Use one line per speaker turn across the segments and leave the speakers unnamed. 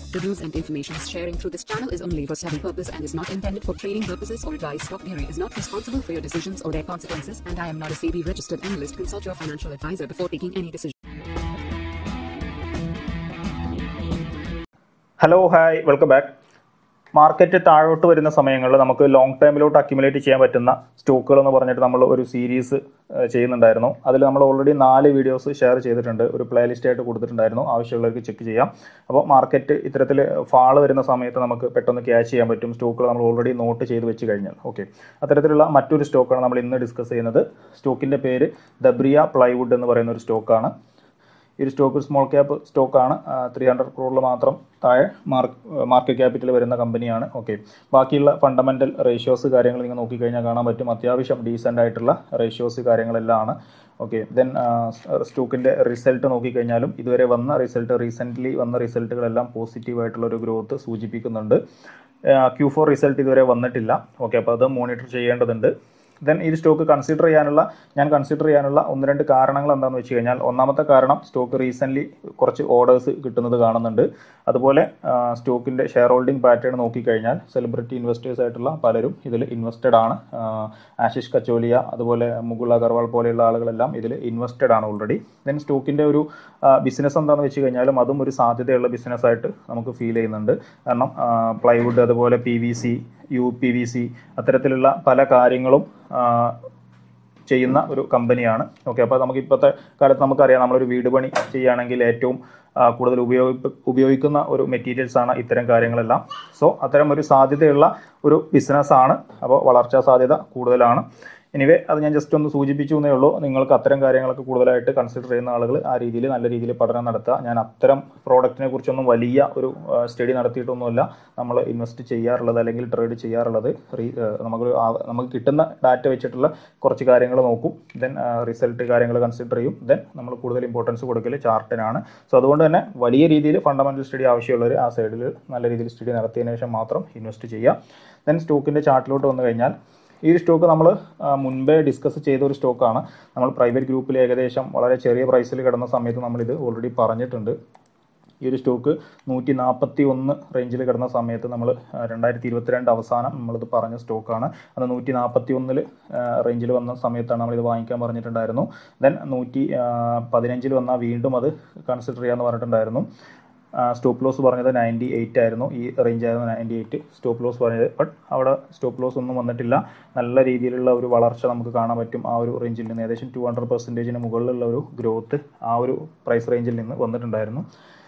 The views and information sharing through this channel is only for study purpose and is not intended for trading purposes or advice. Stock Gary is not responsible for your decisions or their consequences, and I am not a SEBI registered analyst. Consult your financial advisor before taking any decision.
Hello hi welcome back market താഴോട്ട് വരുന്ന സമയങ്ങളിൽ നമുക്ക് long ടൈമിലോട്ട് accumulate ചെയ്യാൻ പറ്റുന്ന സ്റ്റോക്കുകൾ എന്ന് പറഞ്ഞിട്ട് നമ്മൾ ഒരു സീരീസ് ചെയ്യുന്നുണ്ടായിരുന്നു അതിൽ നമ്മൾ ഓൾറെഡി നാല് വീഡിയോസ് ഷെയർ ചെയ്തിട്ടുണ്ട് ഒരു പ്ലേലിസ്റ്റ് ആയിട്ട് കൊടുത്തിട്ടുണ്ടായിരുന്നു ആവശ്യമുള്ളവർക്ക് ചെക്ക് ചെയ്യാം അപ്പോൾ മാർക്കറ്റ് ഇത്തരത്തിൽ ഫാൾ വരുന്ന സമയത്ത് നമുക്ക് പെട്ടെന്ന് ക്യാച്ച് ചെയ്യാൻ പറ്റും സ്റ്റോക്കുകൾ നമ്മൾ ഓൾറെഡി നോട്ട് ചെയ്ത് വെച്ച് കഴിഞ്ഞാൽ ഓക്കെ അത്തരത്തിലുള്ള മറ്റൊരു സ്റ്റോക്കാണ് നമ്മൾ ഇന്ന് ഡിസ്കസ് ചെയ്യുന്നത് സ്റ്റോക്കിൻ്റെ പേര് ദബ്രിയ പ്ലൈവുഡ് എന്ന് പറയുന്ന ഒരു സ്റ്റോക്കാണ് ഈ ഒരു സ്റ്റോക്ക് സ്മോൾ ക്യാപ്പ് സ്റ്റോക്കാണ് ത്രീ ഹൺഡ്രഡ് ക്രോറിൽ മാത്രം താഴെ മാർക്ക് മാർക്കറ്റ് ക്യാപിറ്റൽ വരുന്ന കമ്പനിയാണ് ഓക്കെ ബാക്കിയുള്ള ഫണ്ടമെൻ്റൽ റേഷ്യോസ് കാര്യങ്ങൾ നിങ്ങൾ നോക്കിക്കഴിഞ്ഞാൽ കാണാൻ പറ്റും അത്യാവശ്യം ഡീസൻ്റ് ആയിട്ടുള്ള റേഷ്യോസ് കാര്യങ്ങളെല്ലാം ആണ് ഓക്കെ ദെൻ സ്റ്റോക്കിൻ്റെ റിസൾട്ട് നോക്കിക്കഴിഞ്ഞാലും ഇതുവരെ വന്ന റിസൾട്ട് റീസെൻ്റ്ലി വന്ന റിസൾട്ടുകളെല്ലാം പോസിറ്റീവ് ആയിട്ടുള്ള ഒരു ഗ്രോത്ത് സൂചിപ്പിക്കുന്നുണ്ട് ക്യൂ ഫോർ റിസൾട്ട് ഇതുവരെ വന്നിട്ടില്ല ഓക്കെ അപ്പോൾ അത് മോണിറ്റർ ചെയ്യേണ്ടതുണ്ട് ദെൻ ഈ സ്റ്റോക്ക് കൺസിഡർ ചെയ്യാനുള്ള ഞാൻ കൺസിഡർ ചെയ്യാനുള്ള ഒന്ന് രണ്ട് കാരണങ്ങൾ എന്താണെന്ന് വെച്ച് കഴിഞ്ഞാൽ ഒന്നാമത്തെ കാരണം സ്റ്റോക്ക് റീസെൻ്റ്ലി കുറച്ച് ഓർഡേഴ്സ് കിട്ടുന്നത് കാണുന്നുണ്ട് അതുപോലെ സ്റ്റോക്കിൻ്റെ ഷെയർ ഹോൾഡിംഗ് പാറ്റേൺ നോക്കിക്കഴിഞ്ഞാൽ സെലിബ്രിറ്റി ഇൻവെസ്റ്റേഴ്സ് ആയിട്ടുള്ള പലരും ഇതിൽ ഇൻവെസ്റ്റഡ് ആണ് ആശിഷ് കച്ചോലിയ അതുപോലെ മുകുൾ അഗർവാൾ പോലെയുള്ള ആളുകളെല്ലാം ഇതിൽ ഇൻവെസ്റ്റഡ് ആണ് ഓൾറെഡി ദെൻ സ്റ്റോക്കിൻ്റെ ഒരു ബിസിനസ് എന്താണെന്ന് വെച്ച് കഴിഞ്ഞാലും അതും ഒരു സാധ്യതയുള്ള ബിസിനസ് ആയിട്ട് നമുക്ക് ഫീൽ ചെയ്യുന്നുണ്ട് കാരണം പ്ലൈവുഡ് അതുപോലെ P V C U P V C അത്തരത്തിലുള്ള പല കാര്യങ്ങളും ചെയ്യുന്ന ഒരു കമ്പനിയാണ് ഓക്കെ അപ്പോൾ നമുക്ക് ഇപ്പോഴത്തെ കാലത്ത് നമുക്കറിയാം നമ്മളൊരു വീട് പണി ചെയ്യുകയാണെങ്കിൽ ഏറ്റവും കൂടുതൽ ഉപയോഗി ഉപയോഗിക്കുന്ന ഒരു മെറ്റീരിയൽസ് ആണ് ഇത്തരം കാര്യങ്ങളെല്ലാം സോ അത്തരം ഒരു സാധ്യതയുള്ള ഒരു ബിസിനസ്സാണ് അപ്പോൾ വളർച്ചാ സാധ്യത കൂടുതലാണ് എനിവേ അത് ഞാൻ ജസ്റ്റ് ഒന്ന് സൂചിപ്പിച്ചു എന്നേ ഉള്ളൂ നിങ്ങൾക്ക് അത്തരം കാര്യങ്ങളൊക്കെ കൂടുതലായിട്ട് കൺസിഡർ ചെയ്യുന്ന ആളുകൾ ആ രീതിയിൽ നല്ല രീതിയിൽ പഠനം നടത്തുക ഞാൻ അത്തരം പ്രോഡക്റ്റിനെ കുറിച്ചൊന്നും വലിയ ഒരു സ്റ്റഡി നടത്തിയിട്ടൊന്നുമല്ല നമ്മൾ ഇൻവെസ്റ്റ് ചെയ്യാറുള്ളത് അല്ലെങ്കിൽ ട്രേഡ് ചെയ്യാറുള്ളത് റീ നമുക്ക് നമുക്ക് കിട്ടുന്ന ഡാറ്റ വെച്ചിട്ടുള്ള കുറച്ച് കാര്യങ്ങൾ നോക്കും ദെൻ റിസൾട്ട് കാര്യങ്ങൾ കൺസിഡർ ചെയ്യും ദെൻ നമ്മൾ കൂടുതൽ ഇമ്പോർട്ടൻസ് കൊടുക്കൽ ചാർട്ടിനാണ് സോ അതുകൊണ്ട് തന്നെ വലിയ രീതിയിൽ ഫണ്ടമെൻ്റൽ സ്റ്റഡി ആവശ്യമുള്ളവർ ആ സൈഡിൽ നല്ല രീതിയിൽ സ്റ്റഡി നടത്തിയതിനു ശേഷം മാത്രം ഇൻവെസ്റ്റ് ചെയ്യുക ദെൻ സ്റ്റോക്കിൻ്റെ ചാർട്ടിലോട്ട് വന്നു കഴിഞ്ഞാൽ ഈ ഒരു സ്റ്റോക്ക് നമ്മൾ മുൻപേ ഡിസ്കസ് ചെയ്ത ഒരു സ്റ്റോക്കാണ് നമ്മൾ പ്രൈവറ്റ് ഗ്രൂപ്പിൽ ഏകദേശം വളരെ ചെറിയ പ്രൈസിൽ കിടന്ന സമയത്ത് നമ്മളിത് ഓൾറെഡി പറഞ്ഞിട്ടുണ്ട് ഈ ഒരു സ്റ്റോക്ക് നൂറ്റി നാൽപ്പത്തി ഒന്ന് റേഞ്ചിൽ കിടന്ന സമയത്ത് നമ്മൾ രണ്ടായിരത്തി ഇരുപത്തിരണ്ട് അവസാനം നമ്മളിത് പറഞ്ഞ സ്റ്റോക്കാണ് അത് നൂറ്റി നാൽപ്പത്തി ഒന്നിൽ റേഞ്ചിൽ വന്ന സമയത്താണ് നമ്മളിത് വാങ്ങിക്കാൻ പറഞ്ഞിട്ടുണ്ടായിരുന്നു ദെൻ നൂറ്റി പതിനഞ്ചിൽ വന്നാൽ വീണ്ടും അത് കൺസിഡർ ചെയ്യാമെന്ന് പറഞ്ഞിട്ടുണ്ടായിരുന്നു സ്റ്റോപ്പ് ലോസ് പറഞ്ഞത് നയൻറ്റി എയ്റ്റ് ആയിരുന്നു ഈ റേഞ്ച് ആയിരുന്നു നയൻറ്റി എയ്റ്റ് സ്റ്റോപ്പ് ലോസ് പറഞ്ഞത് ബട്ട് അവിടെ സ്റ്റോപ്പ് ലോസ് ഒന്നും വന്നിട്ടില്ല നല്ല രീതിയിലുള്ള ഒരു വളർച്ച നമുക്ക് കാണാൻ പറ്റും ആ ഒരു റേഞ്ചിൽ നിന്ന് ഏകദേശം ടു ഹൺഡ്രഡ് പെർസെൻറ്റേജിന് മുകളിലുള്ള ഒരു ഗ്രോത്ത് ആ ഒരു പ്രൈസ് റേഞ്ചിൽ നിന്ന് വന്നിട്ടുണ്ടായിരുന്നു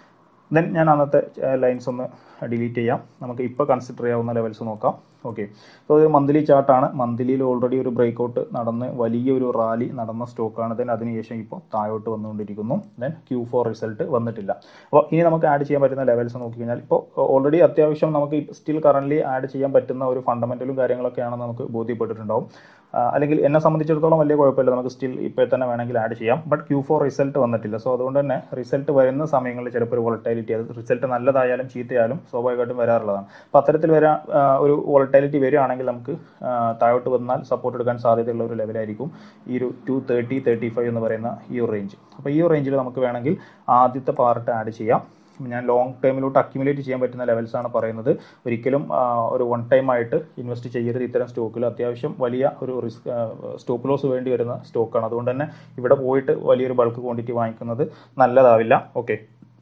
ദെൻ ഞാൻ അന്നത്തെ ലൈൻസ് ഒന്ന് ഡിലീറ്റ് ചെയ്യാം നമുക്ക് ഇപ്പോൾ കൺസിഡർ ചെയ്യാവുന്ന ലെവൽസ് നോക്കാം ഓക്കെ സോ ഇത് മന്ത്ലി ചാർട്ടാണ് മന്ത്ലിയിൽ ഓൾറെഡി ഒരു ബ്രേക്ക് ഔട്ട് നടന്ന് വലിയൊരു റാലി നടന്ന സ്റ്റോക്കാണ് ദെൻ അതിനുശേഷം ഇപ്പോൾ താഴോട്ട് വന്നുകൊണ്ടിരിക്കുന്നു ദെൻ ക്യൂ ഫോർ റിസൾട്ട് വന്നിട്ടില്ല അപ്പോൾ ഇനി നമുക്ക് ആഡ് ചെയ്യാൻ പറ്റുന്ന ലെവൽസ് നോക്കിക്കഴിഞ്ഞാൽ ഇപ്പോൾ ഓൾറെഡി അത്യാവശ്യം നമുക്ക് സ്റ്റിൽ കറൻ്റ്ലി ആഡ് ചെയ്യാൻ പറ്റുന്ന ഒരു ഫണ്ടമെൻ്റലും കാര്യങ്ങളൊക്കെയാണെന്ന് നമുക്ക് ബോധ്യപ്പെട്ടിട്ടുണ്ടാവും അല്ലെങ്കിൽ എന്നെ സംബന്ധിച്ചിടത്തോളം വലിയ കുഴപ്പമില്ല നമുക്ക് സ്റ്റിൽ ഇപ്പോൾ തന്നെ വേണമെങ്കിൽ ആഡ് ചെയ്യാം ബട്ട് ക്യൂ ഫോർ റിസൾട്ട് വന്നിട്ടില്ല സോ അതുകൊണ്ട് തന്നെ റിസൾട്ട് വരുന്ന സമയങ്ങളിൽ ചിലപ്പോൾ ഒരു വോളറ്റാലിറ്റി അത് റിസൾട്ട് നല്ലതായാലും ചീത്തയായാലും സ്വാഭാവികമായിട്ടും വരാറുള്ളതാണ് അപ്പോൾ അത്തരത്തിൽ വരാൻ ഒരു വോളറ്റാലിറ്റി വരികയാണെങ്കിൽ നമുക്ക് താഴോട്ട് വന്നാൽ സപ്പോർട്ട് എടുക്കാൻ സാധ്യതയുള്ള ഒരു ലെവലായിരിക്കും ഈ ഒരു ടു തേർട്ടി തേർട്ടി ഫൈവ് എന്ന് പറയുന്ന ഈ ഒരു റേഞ്ച് അപ്പോൾ ഈ ഒരു റേഞ്ചിൽ നമുക്ക് വേണമെങ്കിൽ ആദ്യത്തെ പാർട്ട് ആഡ് ചെയ്യാം ഞാൻ ലോങ് ടൈമിലോട്ട് അക്യുമുലേറ്റ് ചെയ്യാൻ പറ്റുന്ന ലെവൽസ് ആണ് പറയുന്നത് ഒരിക്കലും ഒരു വൺ ടൈം ആയിട്ട് ഇൻവെസ്റ്റ് ചെയ്യരുത് ഇത്തരം സ്റ്റോക്കിൽ അത്യാവശ്യം വലിയ ഒരു റിസ്ക് സ്റ്റോപ്പ് ലോസ് വേണ്ടി വരുന്ന സ്റ്റോക്കാണ് അതുകൊണ്ട് തന്നെ ഇവിടെ പോയിട്ട് വലിയൊരു ബൾക്ക് ക്വാണ്ടിറ്റി വാങ്ങിക്കുന്നത് നല്ലതാവില്ല okay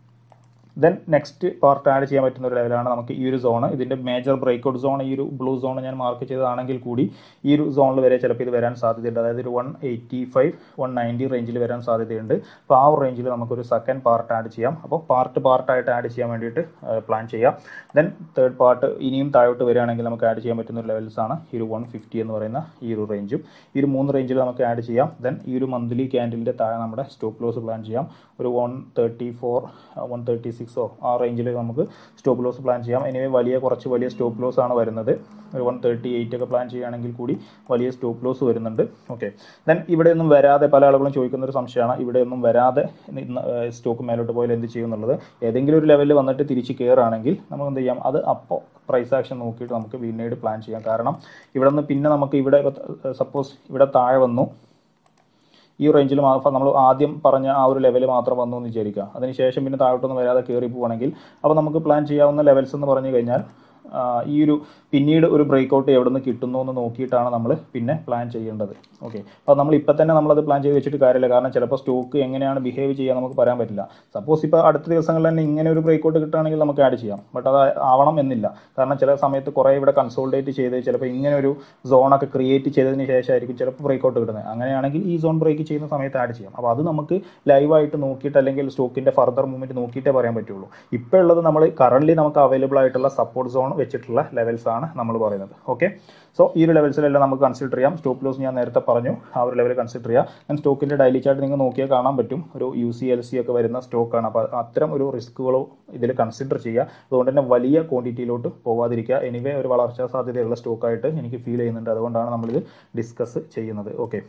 then next part add ചെയ്യാൻ പറ്റുന്ന ഒരു ലെവലാണ് നമുക്ക് ഈ ഒരു സോൺ ഇതിൻ്റെ മേജർ ബ്രേക്ക്ഔട്ട് സോൺ ഈ ഒരു ബ്ലൂ സോൺ ഞാൻ മാർക്ക് ചെയ്തതാണെങ്കിൽ കൂടി ഈ ഒരു സോണിൽ വരെ ചിലപ്പോൾ ഇത് വരാൻ സാധ്യതയുണ്ട് അതായത് ഒരു one eighty five one ninety റേഞ്ചിൽ വരാൻ സാധ്യതയുണ്ട് അപ്പോൾ ആ ഒരു റേഞ്ചിൽ നമുക്കൊരു സെക്കൻഡ് പാർട്ട് ആഡ് ചെയ്യാം അപ്പോൾ പാർട്ട് പാർട്ടായിട്ട് ആഡ് ചെയ്യാൻ വേണ്ടിയിട്ട് പ്ലാൻ ചെയ്യാം ദെൻ തേർഡ് പാർട്ട് ഇനിയും താഴോട്ട് വരികയാണെങ്കിൽ നമുക്ക് ആഡ് ചെയ്യാൻ പറ്റുന്ന ഒരു ലെവൽസ് ആണ് ഈ ഒരു വൺ ഫിഫ്റ്റി എന്ന് പറയുന്ന ഈ ഒരു റേഞ്ചും ഈ ഒരു മൂന്ന് റേഞ്ചിൽ നമുക്ക് ആഡ് ചെയ്യാം ദെൻ ഈ ഒരു മന്ത്ലി ക്യാൻഡിലിൻ്റെ താഴെ നമ്മുടെ സ്റ്റോപ്പ് ലോസ് പ്ലാൻ ചെയ്യാം ഒരു one thirty four one thirty സിക്സോ ആ റേഞ്ചിൽ നമുക്ക് സ്റ്റോപ്പ് ലോസ് പ്ലാൻ ചെയ്യാം എനിവേ വലിയ കുറച്ച് വലിയ സ്റ്റോപ്പ് ലോസ് ആണ് വരുന്നത് ഒരു വൺ തേർട്ടി എയ്റ്റ് ഒക്കെ പ്ലാൻ ചെയ്യുകയാണെങ്കിൽ കൂടി വലിയ സ്റ്റോപ്പ് ലോസ് വരുന്നുണ്ട് ഓക്കെ ദെൻ ഇവിടെ ഒന്നും വരാതെ പല ആളുകളും ചോദിക്കുന്ന ഒരു സംശയമാണ് ഇവിടെ ഒന്നും വരാതെ സ്റ്റോക്ക് മേലോട്ട് പോയാൽ എന്ത് ചെയ്യും എന്നുള്ളത് ഏതെങ്കിലും ഒരു ലെവലിൽ വന്നിട്ട് തിരിച്ച് കയറുകയാണെങ്കിൽ നമുക്ക് എന്ത് ചെയ്യാം അത് അപ്പോൾ പ്രൈസ് ആക്ഷൻ നോക്കിയിട്ട് നമുക്ക് പിന്നീട് പ്ലാൻ ചെയ്യാം കാരണം ഇവിടെ നിന്ന് പിന്നെ നമുക്ക് ഇവിടെ സപ്പോസ് ഇവിടെ താഴെ വന്നു ഈ റേഞ്ചിൽ നമ്മൾ ആദ്യം പറഞ്ഞ ആ ഒരു ലെവൽ മാത്രം വന്നു എന്ന് വിചാരിക്കുക അതിനുശേഷം പിന്നെ താഴോട്ടൊന്നും വരാതെ കയറി പോവുകയാണെങ്കിൽ അപ്പോൾ നമുക്ക് പ്ലാൻ ചെയ്യാവുന്ന ലെവൽസ് എന്ന് പറഞ്ഞു കഴിഞ്ഞാൽ ആ, ഈ ഒരു പിന്നീട് ഒരു ബ്രേക്ക് ഔട്ട് എവിടെ നിന്ന് കിട്ടുന്നു എന്ന് നോക്കിയിട്ടാണ് നമ്മൾ പിന്നെ പ്ലാൻ ചെയ്യേണ്ടത് ഓക്കെ അപ്പോൾ നമ്മൾ ഇപ്പം തന്നെ നമ്മളത് പ്ലാൻ ചെയ്ത് വെച്ചിട്ട് കാര്യമില്ല കാരണം ചിലപ്പോൾ സ്റ്റോക്ക് എങ്ങനെയാണ് ബിഹേവ് ചെയ്യുക നമുക്ക് പറയാൻ പറ്റില്ല സപ്പോസ് ഇപ്പോൾ അടുത്ത ദിവസങ്ങളിൽ തന്നെ ഇങ്ങനെ ഒരു ബ്രേക്ക് ഔട്ട് കിട്ടുകയാണെങ്കിൽ നമുക്ക് ആഡ് ചെയ്യാം ബട്ട് അത് ആവണം എന്നില്ല കാരണം ചില സമയത്ത് കുറേ ഇവിടെ കൺസോൾട്ടേറ്റ് ചെയ്ത് ചിലപ്പോൾ ഇങ്ങനെ ഒരു സോണൊക്കെ ക്രിയേറ്റ് ചെയ്തതിന് ശേഷമായിരിക്കും ചിലപ്പോൾ ബ്രേക്ക് ഔട്ട് കിട്ടുന്നത് അങ്ങനെയാണെങ്കിൽ ഈ സോൺ ബ്രേക്ക് ചെയ്യുന്ന സമയത്ത് ആഡ് ചെയ്യാം അപ്പോൾ അത് നമുക്ക് ലൈവായിട്ട് നോക്കിയിട്ട് അല്ലെങ്കിൽ സ്റ്റോക്കിൻ്റെ ഫർദർ മൂവ്മെൻറ്റ് നോക്കിയിട്ടേ പറയാൻ പറ്റുള്ളൂ ഇപ്പോൾ ഉള്ളത് നമ്മൾ കറൻ്റ് നമുക്ക് അവൈലബിൾ ആയിട്ടുള്ള സപ്പോർട്ട് സോൺ വെച്ചിട്ടുള്ള ലെവൽസ് ആണ് നമ്മൾ പറയുന്നത് ഓക്കെ സോ ഈ ഒരു ലെവൽസിലെല്ലാം നമുക്ക് കൺസിഡർ ചെയ്യാം സ്റ്റോപ്പ് ലോസ് ഞാൻ നേരത്തെ പറഞ്ഞു ആ ഒരു ലെവൽ കൺസിഡർ ചെയ്യാം ഞാൻ സ്റ്റോക്കിൻ്റെ ഡെയിലി ചാർട്ട് നിങ്ങൾ നോക്കിയാൽ കാണാൻ പറ്റും ഒരു യു സി എൽ സി ഒക്കെ വരുന്ന സ്റ്റോക്കാണ് അപ്പോൾ അത്തരം ഒരു റിസ്ക്കുകളോ ഇതിൽ കൺസിഡർ ചെയ്യുക അതുകൊണ്ട് തന്നെ വലിയ ക്വാണ്ടിറ്റിയിലോട്ട് പോവാതിരിക്കുക എനിവേ ഒരു വളർച്ചാ സാധ്യതയുള്ള സ്റ്റോക്കായിട്ട് എനിക്ക് ഫീൽ ചെയ്യുന്നുണ്ട് അതുകൊണ്ടാണ് നമ്മളിത് ഡിസ്കസ് ചെയ്യുന്നത് ഓക്കെ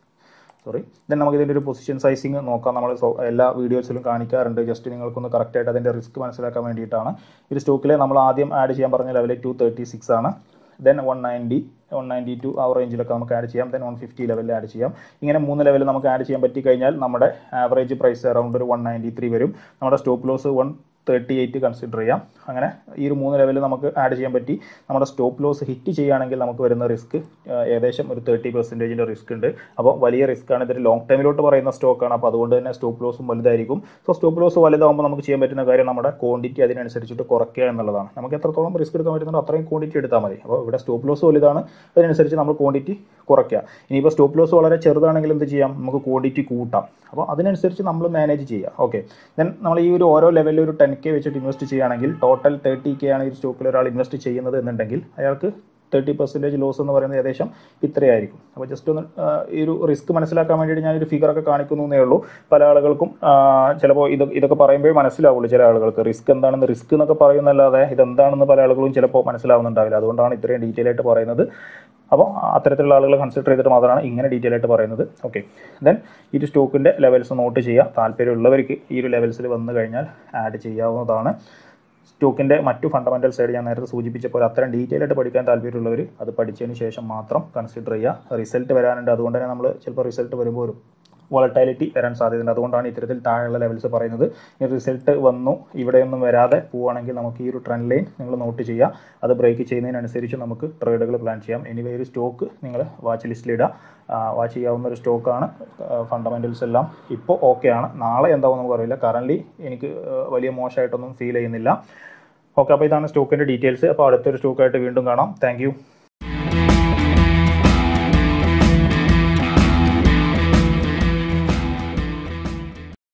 സോറി ദെൻ നമുക്ക് ഇതിൻ്റെ ഒരു പൊസിഷൻ സൈസിങ് നോക്കാം നമ്മൾ സോ- എല്ലാ വീഡിയോസിലും കാണിക്കാറുണ്ട് ജസ്റ്റ് നിങ്ങൾക്കൊന്ന് കറക്റ്റായിട്ട് അതിൻ്റെ റിസ്ക് മനസ്സിലാക്കാൻ വേണ്ടിയിട്ടാണ് ഈ സ്റ്റോക്കിൽ നമ്മൾ ആദ്യം ആഡ് ചെയ്യാൻ പറഞ്ഞ ലെവൽ ടു തേർട്ടി സിക്സ് ആണ് then one ninety one ninety two ആ റേഞ്ചിലൊക്കെ നമുക്ക് ആഡ് ചെയ്യാം ദെൻ വൺ ഫിഫ്റ്റി ലെവലിൽ ആഡ് ചെയ്യാം ഇങ്ങനെ മൂന്ന് ലെവൽ നമുക്ക് ആഡ് ചെയ്യാൻ പറ്റി കഴിഞ്ഞാൽ നമ്മുടെ ആവറേജ് പ്രൈസ് അറൗണ്ട് ഒരു വൺ നയൻറ്റി ത്രീ വരും നമ്മുടെ stop loss one thirty eight consider ചെയ്യാം അങ്ങനെ ഈ ഒരു മൂന്ന് ലെവൽ നമുക്ക് ആഡ് ചെയ്യാൻ പറ്റി നമ്മുടെ സ്റ്റോപ്പ് ലോസ് ഹിറ്റ് ചെയ്യുകയാണെങ്കിൽ നമുക്ക് വരുന്ന റിസ്ക് ഏകദേശം ഒരു തേർട്ടി പെർസെൻറ്റേജിൻ്റെ റിസ്ക് ഉണ്ട് അപ്പോൾ വലിയ റിസ്ക് ആണ് ഇതൊരു ലോങ് ടൈമിലോട്ട് പറയുന്ന സ്റ്റോക്കാണ് അപ്പോൾ അതുകൊണ്ട് തന്നെ സ്റ്റോപ്പ് ലോസും വലുതായിരിക്കും സോ സ്റ്റോപ്പ് ലോസ് വലുതാകുമ്പോൾ നമുക്ക് ചെയ്യാൻ പറ്റുന്ന കാര്യം നമ്മുടെ ക്വാണ്ടിറ്റി അതിനനുസരിച്ചിട്ട് കുറയ്ക്കുക എന്നുള്ളതാണ് നമുക്ക് എത്രത്തോളം റിസ്ക് എടുക്കാൻ പറ്റുന്നുണ്ടോ അത്രയും ക്വാണ്ടിറ്റി എടുത്താൽ മതി അപ്പോൾ ഇവിടെ സ്റ്റോപ്പ് ലോസ് വലുതാണ് അതിനനുസരിച്ച് നമ്മൾ ക്വാണ്ടിറ്റി കുറയ്ക്കുക ഇനിയിപ്പോൾ സ്റ്റോപ്പ് ലോസ് വളരെ ചെറുതാണെങ്കിൽ എന്ത് ചെയ്യാം നമുക്ക് ക്വാണ്ടിറ്റി കൂട്ടാം അപ്പോൾ അതിനനുസരിച്ച് നമ്മൾ മാനേജ് ചെയ്യുക ഓക്കെ ദെൻ നമ്മൾ ഈ ഒരു ഓരോ ലെവലിൽ ഒരു ടെൻ കെ വെച്ചിട്ട് ഇൻവെസ്റ്റ് ചെയ്യുകയാണെങ്കിൽ ടോട്ടൽ തേർട്ടി കെ ആണ് ഈ സ്റ്റോക്കിൽ ഒരാൾ ഇൻവെസ്റ്റ് ചെയ്യുന്നത് എന്നുണ്ടെങ്കിൽ അയാൾക്ക് തേർട്ടി പെർസെൻറ്റേജ് ലോസ് എന്ന് പറയുന്നത് ഏകദേശം ഇത്രയായിരിക്കും അപ്പോൾ ജസ്റ്റ് ഒന്ന് ആ, ഈ ഒരു റിസ്ക് മനസ്സിലാക്കാൻ വേണ്ടിയിട്ട് ഞാനൊരു ഫിഗറൊക്കെ കാണിക്കുന്നു എന്നേ ഉള്ളൂ പല ആളുകൾക്കും ആ, ചിലപ്പോൾ ഇത് ഇതൊക്കെ പറയുമ്പോഴേ മനസ്സിലാവുള്ളൂ ചില ആളുകൾക്ക് റിസ്ക് എന്താണെന്ന് റിസ്ക് എന്നൊക്കെ പറയുന്നല്ലാതെ ഇതെന്താണെന്ന് പല ആളുകളും ചിലപ്പോൾ മനസ്സിലാവുന്നുണ്ടാവില്ല അതുകൊണ്ടാണ് ഇത്രയും ഡീറ്റെയിൽ ആയിട്ട് പറയുന്നത് അപ്പോൾ അത്തരത്തിലുള്ള ആളുകൾ കൺസിഡർ ചെയ്തിട്ട് മാത്രമാണ് ഇങ്ങനെ ഡീറ്റെയിൽ ആയിട്ട് പറയുന്നത് ഓക്കെ ദെൻ ഈ ഒരു സ്റ്റോക്കിൻ്റെ ലെവൽസ് നോട്ട് ചെയ്യുക താല്പര്യമുള്ളവർക്ക് ഈ ഒരു ലെവൽസിൽ വന്നു കഴിഞ്ഞാൽ ആഡ് ചെയ്യാവുന്നതാണ് സ്റ്റോക്കിൻ്റെ മറ്റു ഫണ്ടമെൻറ്റൽസ് ആയിട്ട് ഞാൻ നേരത്തെ സൂചിപ്പിച്ച പോലെ അത്തരം ഡീറ്റെയിൽ ആയിട്ട് പഠിക്കാൻ താല്പര്യമുള്ളവർ അത് പഠിച്ചതിന് ശേഷം മാത്രം കൺസിഡർ ചെയ്യുക റിസൾട്ട് വരാനുണ്ട് അതുകൊണ്ട് തന്നെ നമ്മൾ ചിലപ്പോൾ റിസൾട്ട് വരുമ്പോൾ ഒരു വോളറ്റാലിറ്റി വരാൻ സാധ്യതയുണ്ട് അതുകൊണ്ടാണ് ഇത്തരത്തിൽ താഴെയുള്ള ലെവൽസ് പറയുന്നത് ഈ റിസൾട്ട് വന്നു ഇവിടെയൊന്നും വരാതെ പോവുകയാണെങ്കിൽ നമുക്ക് ഈ ഒരു ട്രെൻഡ് ലൈൻ നിങ്ങൾ നോട്ട് ചെയ്യുക അത് ബ്രേക്ക് ചെയ്യുന്നതിനനുസരിച്ച് നമുക്ക് ട്രേഡുകൾ പ്ലാൻ ചെയ്യാം എനിവേ ഒരു സ്റ്റോക്ക് നിങ്ങൾ വാച്ച് ലിസ്റ്റിലിടുക വാച്ച് ചെയ്യാവുന്ന ഒരു സ്റ്റോക്കാണ് ഫണ്ടമെൻറ്റൽസ് എല്ലാം ഇപ്പോൾ ഓക്കെ ആണ് നാളെ എന്താവും നമുക്ക് അറിയില്ല കറൻ്റ് എനിക്ക് ആ, വലിയ മോശമായിട്ടൊന്നും ഫീൽ ചെയ്യുന്നില്ല ഓക്കെ അപ്പോൾ ഇതാണ് സ്റ്റോക്കിൻ്റെ ഡീറ്റെയിൽസ് അപ്പോൾ അടുത്തൊരു സ്റ്റോക്കായിട്ട് വീണ്ടും കാണാം താങ്ക്